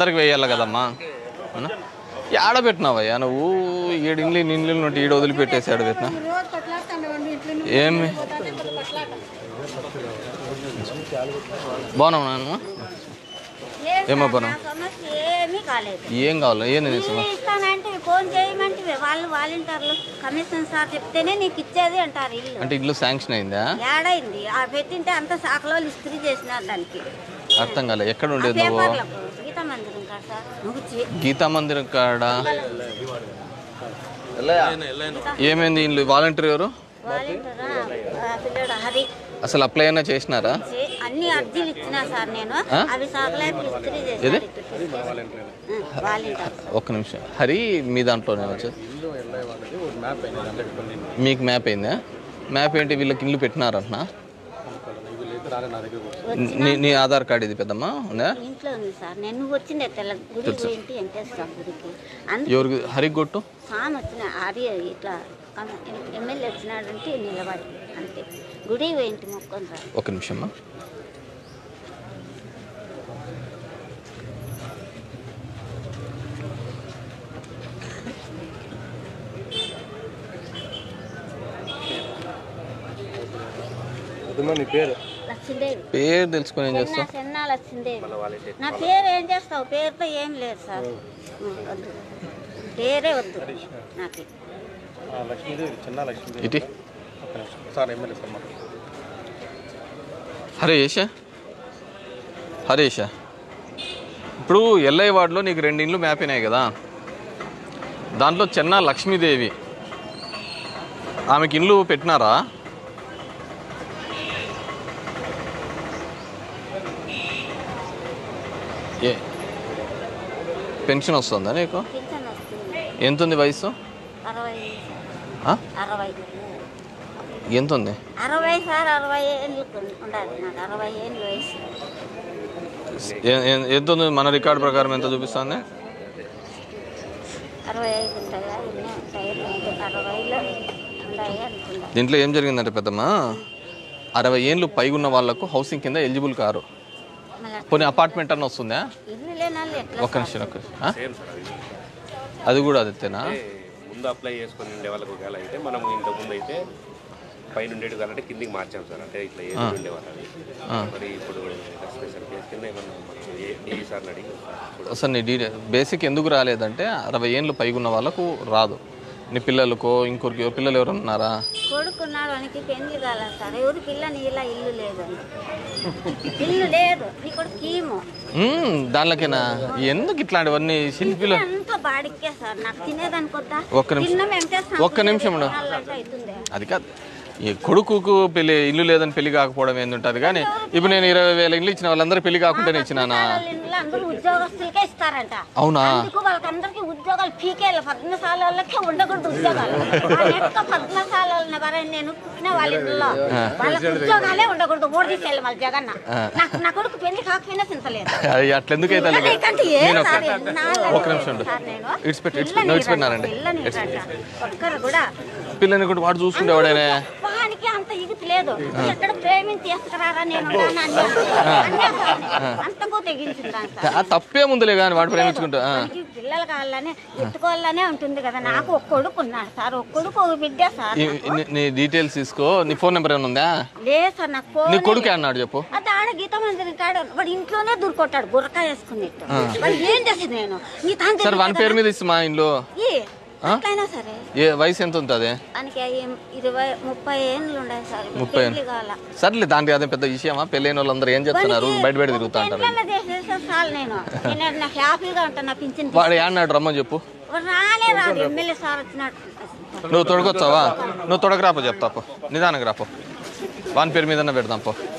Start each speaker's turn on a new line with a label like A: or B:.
A: అందరికి వేయాలి కదమ్మా అవునా ఏడ పెట్టినావయ్యా నువ్వు ఈడ ఇండ్లు ఇండ్లు నుండి ఈడ వదిలిపెట్టేసి ఆడ పెట్టినా
B: రోజు కొట్లాడుతాండవండి ఇంట్లో నుంచి
A: ఏమి
B: పోతాంటే పెద్ద కొట్లాట.
A: బాగున్నావు నాన్న ఏమో బాను
C: నా సమస్య ఏమీ కాలేదు
A: ఏం కావాలి ఏంది నీ
C: ఇల్లు
A: సమస్య
C: ఇస్తానంటే ఫోన్ చేయమంటే వాళ్ళు వాలంటీర్లు కమిషన్ సార్ చెప్తేనే నీకు ఇచ్చేది అంటారు ఇల్లు
A: అంటే ఇల్లు శాంక్షన్ అయిందా
C: ఏడైంది ఆ పెట్టింటే అంత శాఖలో ఇస్త్రీ చేసినారు దానికి
A: అర్థం కాలే ఎక్కడ
C: ఆ
A: ఉండేది నువ్వు
C: పేపర్లకు గీత మందిరం కాదు సార్ నువ్వు చే-
A: గీతా మందిరం కాడ ఏమైంది ఇల్లు వాలంటీర్ ఎవరు
C: వాలంటీరా ఆ పిల్లడు హరి
A: అసలు అప్లై అయినా చేసినారా
C: చే- అన్ని అర్జీలు ఇచ్చినా సార్ నేను
A: ఆ?
C: అవి సార్లే ఇస్త్రీ
A: ఏది?
C: చేశారు వాలంటీర్
A: ఒక్క నిమిషం హరి మీ దాంట్లోనే వచ్చేది మీకు మ్యాప్ అయిందా మ్యాప్ ఏంటి వీళ్ళకి ఇల్లు పెట్టినారంటున్నా నీ నీ ఆధార్ కార్డు ఇది పెద్దమ్మా ఉందా
C: ఇంట్లో ఉంది సార్ నేను నువ్వు వచ్చిందే తెల్ల గుడికి పోయింటి వెంకటేశ్వర గుడికి అంత
A: ఎవరికి హరికి కొట్టు
C: స్వామి వచ్చిన అది ఇట్లా కమ- ఎం- ఎమ్మెల్యే వచ్చినాడంటే నిలబడి అంతే గుడి పోయింటి మొక్కొని రా
A: ఒక నిమిషమ్మా
D: నీ పేరు
C: లక్ష్మీదేవి
A: పేరు తెలుసుకొని ఏం
C: చెన్నా
A: చేస్తావు
C: చెన్నా లక్ష్మీదేవి నా పేరు ఏం చేస్తావు పేరుతో ఏం లేదు సార్ ఉం, వద్దు పేరే వద్దు నాకు
D: లక్ష్మీదేవి చిన్న లక్ష్మీదేవి
A: ఇటీ
D: ఒక్క నిమిషం. సార్ ఎమ్మెల్యే సార్ మాకు
A: హరీష్ హరీష్ ఇప్పుడు ఎల్ఐ వార్డులో నీకు రెండు ఇండ్లు మ్యాప్ అయినాయి కదా దాంట్లో చెన్న లక్ష్మీదేవి ఆమెకి ఇండ్లు పెట్టినారా ఏ పెన్షన్ వస్తుందా నీకు
C: పింఛన్ వస్తుంది
A: ఎంత ఉంది వయసు
C: అరవై
A: ఆ?
C: అరవై
A: ఎంత ఉంది
C: అరవై సార్ అరవై ఏళ్ళు ఉండాలి నాకు అరవై ఏళ్ళు వయసు
A: ఏ- ఏ- ఎంత ఉంది మన రికార్డు ప్రకారం ఎంత చూపిస్తుంది
C: అరవై ఐదు ఉంటాయా ఎన్ని ఉంటాయి అరవైలో ఉంటాయి అనుకుంటా
A: దీంట్లో ఏం జరిగిందంటే పెద్దమ్మా అరవై ఏళ్ళు పైగున్న వాళ్ళకు హౌసింగ్ కింద ఎలిజిబుల్ కారు
C: మళ్ళీ
A: పోనీ అపార్ట్మెంట్ అన్న వస్తుందా
C: ఇల్లు లేని వాళ్ళు ఎట్లా
A: ఒక్క నిమిషం ఒక్క నిమిషం. ఆ? అది కూడా అదేనా
E: ముందు అప్లై చేసుకుని ఉండే వాళ్ళకి ఒకవేళ అయితే మనం ఇంతకు ముందు అయితే పైన ఉండేది కావాలంటే కిందికి మార్చాం సార్ అంటే ఇట్లా ఏది ఉండేవాళ్ళని మరి ఇప్పుడు స్పెషల్ కేసు కింద ఏమన్నా ఏ సార్ని అడిగి చూడాలి.
A: అసలు నీ డీ బేసిక్ ఎందుకు రాలేదంటే అరవై ఏళ్ళు పైగున్న వాళ్ళకు రాదు నీ పిల్లలకో ఇంకొకరికి పిల్లలు ఎవరు ఉన్నారా
C: కొడుకున్నాడు వానికి పెళ్లి కాల సార్ ఎవరి పిల్ల నీలా ఇల్లు లేదు ఇల్లు లేదు నీ కొడుకు కీము
A: మ్మ్, దానిలోకేనా ఎందుకు ఇట్లాంటివన్నీ శిల్పిలు
C: అంతా బాడికే సార్ నాకు తినేదనుకోద్దా
A: ఒక్క నిమిషం.
C: తిన్నాం వెంకటేశ్వర
A: ఒక్క నిమిషం ఉండు.
C: తినాలంటే అవుతుందే
A: అది కాదు ఈ కొడుకుకు పెళ్లి ఇల్లు లేదని పెళ్లి కాకపోవడం ఏందుంటుంది కానీ ఇప్పుడు నేను ఇరవై వేల ఇల్లు ఇచ్చిన వాళ్ళందరూ పెళ్లి కాకుండానే ఇచ్చినానా
C: వాళ్ళ ఇంట్లో అందరూ ఉద్యోగస్తులకే ఇస్తారంట
A: అవునా
C: అందుకు వాళ్ళకందరికి ఉద్యోగాలు పీకేయాలి పద్మశాల వాళ్ళకే ఉండకూడదు ఉద్యోగాలు ఆ యొక్క పద్మశాల వాళ్ళని ఎవరైనా నేను పుట్టిన వాళ్ళ ఇంట్లో వాళ్ళకి ఉద్యోగాలే ఉండకూడదు ఓడి తీసేయాలి వాళ్ళ జగన్న నాకు నా కొడుకు పెళ్లి కాకపోయినా చింతలేదు
A: అది అట్లెందుకైతే అలాగే
C: నీకంటే ఏ
A: నేను
C: సార్
A: ఒక
C: ఎన్నాళ్ళని
A: ఒక్క నిమిషం ఉండు.
C: సార్ నేను
A: ఇడిచిపెట్టు, ఇడిచిపెట్టు.
C: పిల్లని
A: నువ్వు ఇడిచిపెట్టినారండి.
C: పిల్లని ఒక్కరు కూడా
A: పిల్లని కూడా వాడు చూసుకుండేవాడేనే
C: వానికి అంత ఇగితి లేదు ఎక్కడ ప్రేమించి తీసుకురారా నేను ఉన్నాను అన్నా. అన్నా సార్. అంతకు తెగించిందాను సార్
A: ఆ తప్పే ముందులే కానీ వాడు ప్రేమించుకుంటా ఆ.
C: వానికి పిల్లలు కావాలనే ఎత్తుకోవాలనే ఉంటుంది కదా నాకు ఒక కొడుకు ఉన్నాడు సార్ ఒక కొడుకు ఒక బిడ్డ సార్
A: ఈ- నీ- నీ డీటెయిల్స్ తీసుకో నీ ఫోన్ నెంబర్ ఏమైనా ఉందా
C: లేదు సార్ నాకు ఫోన్
A: నీ కొడుకే అన్నాడు చెప్పు
C: అది ఆడ గీత మందిరం కాడ వాడు ఇంట్లోనే దూరుకొట్టాడు బుర్రకాయ వేసుకున్నట్టు వాడు ఏం చేసింది నేను నీ తండ్రి
A: సరే వన్ పేరు మీద ఇస్తా మా ఇంట్లో
C: ఈ అట్లయినా సరే
A: ఏ వయసు ఎంత ఉంటుంది
C: ఆయనకి అయ్యి ఇరవై ముప్పై ఏళ్ళు ఉండాలి సార్ ఇప్పుడు
A: ముప్పై
C: పెళ్లి కావాల
A: సర్లే దానికి అదే పెద్ద విషయమా పెళ్ళైన వాళ్ళందరూ ఏం చెప్తున్నారు బయట బయట తిరుగుతా అంటారు
C: పెళ్ళిళ్ళ చేసేసా చాలు నేను నేను నాకు హ్యాపీగా ఉంటాను నా పింఛన్
A: వాడు ఏమన్నాడు రమ్మని చెప్పు
C: రాలే రాదు ఎమ్మెల్యే సార్ వచ్చినట్టు
A: నువ్వు తొడగొచ్చావా నువ్వు తొడగరాపో చెప్తా పో నిదానంగా రాపో వాని పేరు మీద పెడదాం పో